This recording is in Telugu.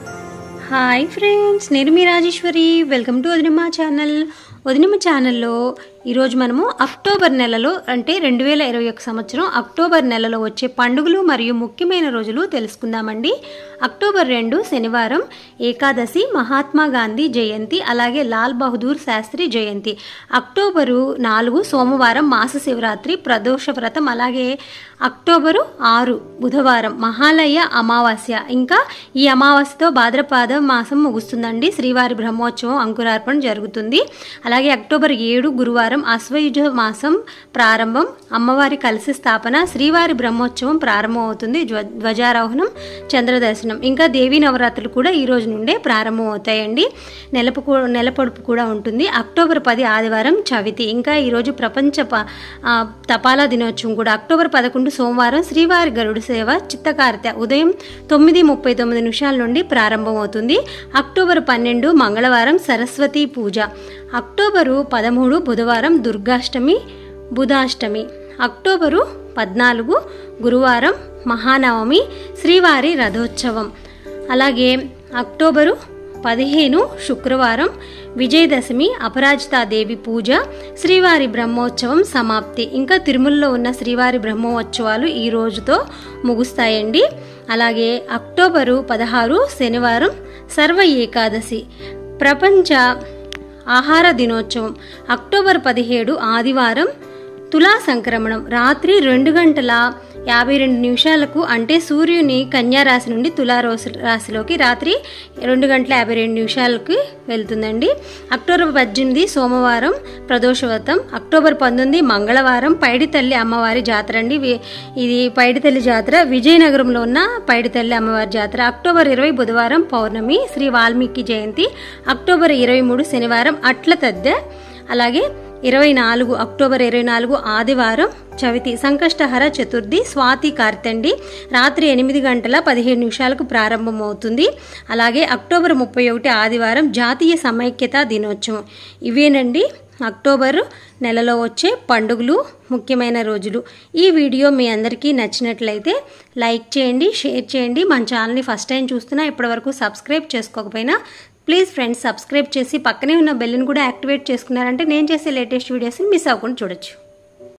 హాయ్ ఫ్రెండ్స్ నేను మీ Rajeshwari welcome to Vadinamma channel Vadinamma ఛానల్లో ఈరోజు మనము అక్టోబర్ నెలలో అంటే రెండు వేల ఇరవై ఒక సంవత్సరం అక్టోబర్ నెలలో వచ్చే పండుగలు మరియు ముఖ్యమైన రోజులు తెలుసుకుందామండి అక్టోబర్ రెండు శనివారం ఏకాదశి మహాత్మా గాంధీ జయంతి అలాగే లాల్ బహదూర్ శాస్త్రి జయంతి అక్టోబరు నాలుగు సోమవారం మాస శివరాత్రి ప్రదోష వ్రతం అలాగే అక్టోబరు ఆరు బుధవారం మహాలయ అమావాస్య ఇంకా ఈ అమావాస్యతో భాద్రపాద మాసం ముగుస్తుందండి శ్రీవారి బ్రహ్మోత్సవం అంకురార్పణ జరుగుతుంది అలాగే అక్టోబర్ ఏడు గురువారం అశ్వయుజ మాసం ప్రారంభం అమ్మవారి కలిసి స్థాపన శ్రీవారి బ్రహ్మోత్సవం ప్రారంభమవుతుంది ధ్వ- ధ్వజారోహణం చంద్రదర్శనం ఇంకా దేవీ నవరాత్రులు కూడా ఈ రోజు నుండే ప్రారంభం అవుతాయండి నెలపు కూ- నెల పొడుపు కూడా ఉంటుంది అక్టోబర్ పది ఆదివారం చవితి ఇంకా ఈరోజు ప్రపంచ ప- ఆ, తపాలా దినోత్సవం కూడా అక్టోబర్ పదకొండు సోమవారం శ్రీవారి గరుడు సేవ చిత్తకారిత ఉదయం తొమ్మిది ముప్పై తొమ్మిది నిమిషాల నుండి ప్రారంభమవుతుంది అక్టోబర్ పన్నెండు మంగళవారం సరస్వతి పూజ అక్టోబరు పదమూడు బుధవారం దుర్గాష్టమి బుధాష్టమి అక్టోబరు పద్నాలుగు గురువారం మహానవమి శ్రీవారి రథోత్సవం అలాగే అక్టోబరు పదిహేను శుక్రవారం విజయదశమి అపరాజితాదేవి పూజ శ్రీవారి బ్రహ్మోత్సవం సమాప్తి ఇంకా తిరుమలలో ఉన్న శ్రీవారి బ్రహ్మోత్సవాలు ఈ రోజుతో ముగుస్తాయండి అలాగే అక్టోబరు పదహారు శనివారం సర్వ ఏకాదశి ప్రపంచ ఆహార దినోత్సవం అక్టోబర్ పదిహేడు ఆదివారం తులా సంక్రమణం రాత్రి రెండు గంటల యాభై రెండు నిమిషాలకు అంటే సూర్యుని కన్యా రాశి నుండి తులా రోసి రాశిలోకి రాత్రి రెండు గంటల యాభై రెండు నిమిషాలకి వెళ్తుందండి అక్టోబర్ పద్దెనిమిది సోమవారం ప్రదోషవ్రతం అక్టోబర్ పంతొమ్మిది మంగళవారం పైడితల్లి అమ్మవారి జాతర అండి వి- ఇది పైడితల్లి జాతర విజయనగరంలో ఉన్న పైడితల్లి అమ్మవారి జాతర అక్టోబర్ ఇరవై బుధవారం పౌర్ణమి శ్రీ వాల్మీకి జయంతి అక్టోబర్ ఇరవై మూడు శనివారం అట్ల తద్దె అలాగే ఇరవై నాలుగు అక్టోబర్ ఇరవై నాలుగు ఆదివారం చవితి సంకష్టహర చతుర్థి స్వాతి కార్తండి రాత్రి ఎనిమిది గంటల పదిహేడు నిమిషాలకు ప్రారంభమవుతుంది అలాగే అక్టోబర్ ముప్పై ఒకటి ఆదివారం జాతీయ సమైక్యతా దినోత్సవం ఇవేనండి అక్టోబర్ నెలలో వచ్చే పండుగలు ముఖ్యమైన రోజులు ఈ వీడియో మీ అందరికీ నచ్చినట్లయితే లైక్ చేయండి షేర్ చేయండి మన ఛానల్ని ఫస్ట్ టైం చూస్తున్నా ఇప్పటివరకు సబ్స్క్రైబ్ చేసుకోకపోయినా ప్లీజ్ ఫ్రెండ్స్ సబ్స్క్రైబ్ చేసి పక్కనే ఉన్న బెల్ని కూడా యాక్టివేట్ చేసుకున్నారంటే నేను చేసే లేటెస్ట్ వీడియోస్ని మిస్ అవ్వకుండా చూడొచ్చు